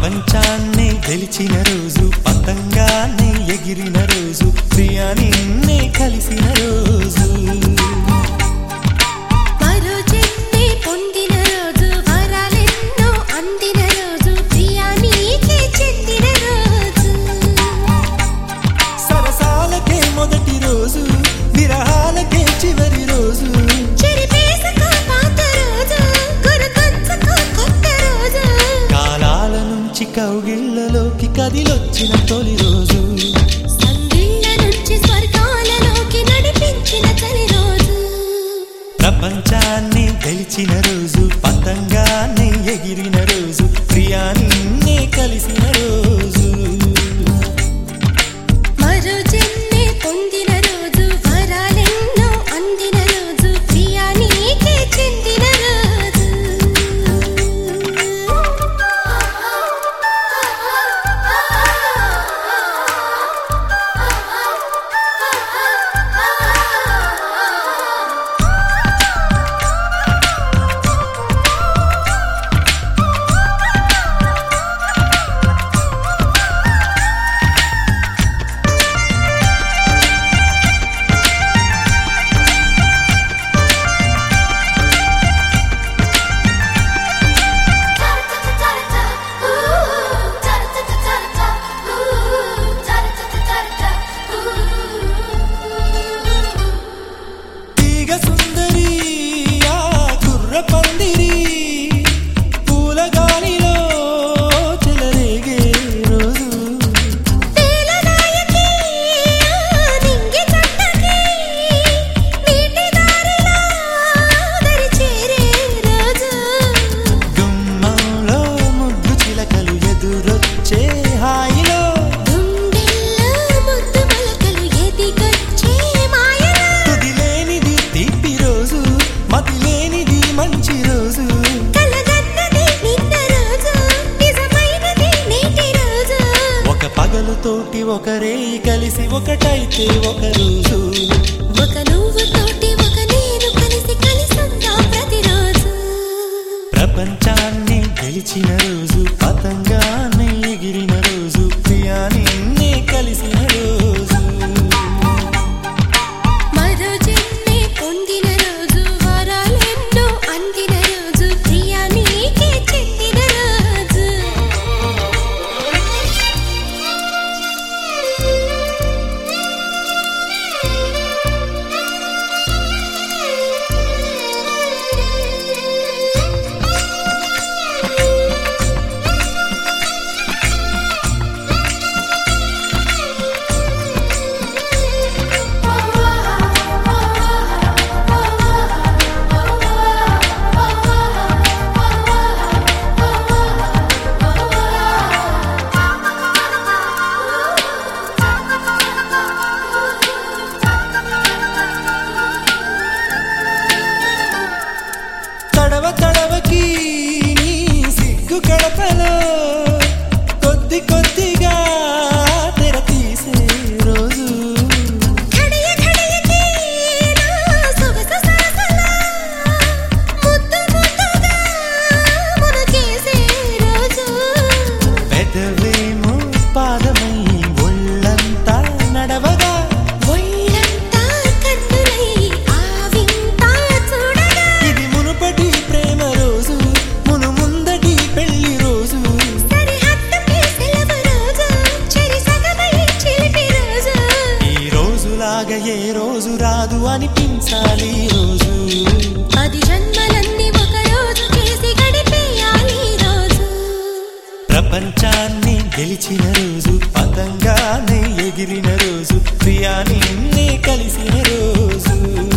ప్రపంచాన్ని గెలిచిన రోజు పతంగాన్ని ఎగిరిన రోజు ప్రియా నిన్నే కలిసిన రోజు మరో జన్మే పొందిన రోజు వరాలెన్నో అందిన రోజు ప్రియా నీకే చెందిన రోజు సరసాలకే మొదటి రోజు విరహాలకే చివరి రోజు చెరిపేసుకో పాత రోజు గుర్తుంచుకో కొత్త రోజు కాలాల నుంచి కౌగిళ్లలోకి కదిలొచ్చిన తొలి రోజు సందిళ్ళ నుంచి స్వర్గాలలోకి నడిపించిన తొలి రోజు ప్రపంచాన్ని గెలిచిన రోజు పతంగాన్ని ఎగిరిన రోజు ప్రియా నిన్నే కలిసిన రోజు మరో జన్మే పొందిన రోజు వరాలెన్నో అందిన రోజు ప్రియా నీకే చెందిన రోజు తీగ సుందరి ఆ కుర్ర పందిరి పూల గాలిలో చెలరేగే రోజు తేలనాయకి నింగి చందకి నీటి దారిలో దరి చేరే రోజు గుమ్మంలో ముగ్గు చిలకలు ఎదురొచ్చే హాయిలో గుండెల్లో ముద్దు మొలకలు ఎదిగొచ్చే మాయలో తుది లేనిది తీపి రోజు మతి లేనిది మంచి రోజు కలగన్నది నిన్న రోజు నిజమైనది నేటి రోజు ఒక పగలుతోటి ఒకరే కలిసి ఒకటైతే ఒక రోజు ఒక నువ్వు తోటి ఒక నేను కలిసి కలిసుందాం ప్రతిరోజు ప్రపంచాన్ని గెలిచిన రోజు పతంగాన్ని ఎగిరిన రోజు ప్రియా నిన్నే కలిసిన రోజు మరో జన్మే పొందిన రోజు వరాలెన్నో అందిన రోజు ప్రియా నీకే చెందిన రోజు తడవ తడవకి నీ సిగ్గు కడపలో కొద్ది కొద్దిగా తెర తీసే రోజు ఘడియ ఘడియకి నా సొగసు సరసలా ముద్దు ముద్దుగా మునకేసే రోజు పెదవేమో పాదమై ఒళ్ళంతా నడవగా ఒళ్ళంతా కన్నులై ఆవింతా చూడగా ఇది మునుపటి ప్రేమ రోజు మును ముందటి పెళ్లి రోజు సరిహద్దుకి సెలవు రోజు చెరి సగమై చిలిపి రోజు ఈ రోజులాగా ఏ రోజు రాదు అనిపించాలి ఈ రోజు పది జన్మలన్నీ ఒక రోజు చేసి గడిపేయాలి ఈ రోజు ప్రపంచాన్ని గెలిచిన రోజు పతంగాన్ని ఎగిరిన రోజు ప్రియా నిన్నే కలిసిన రోజు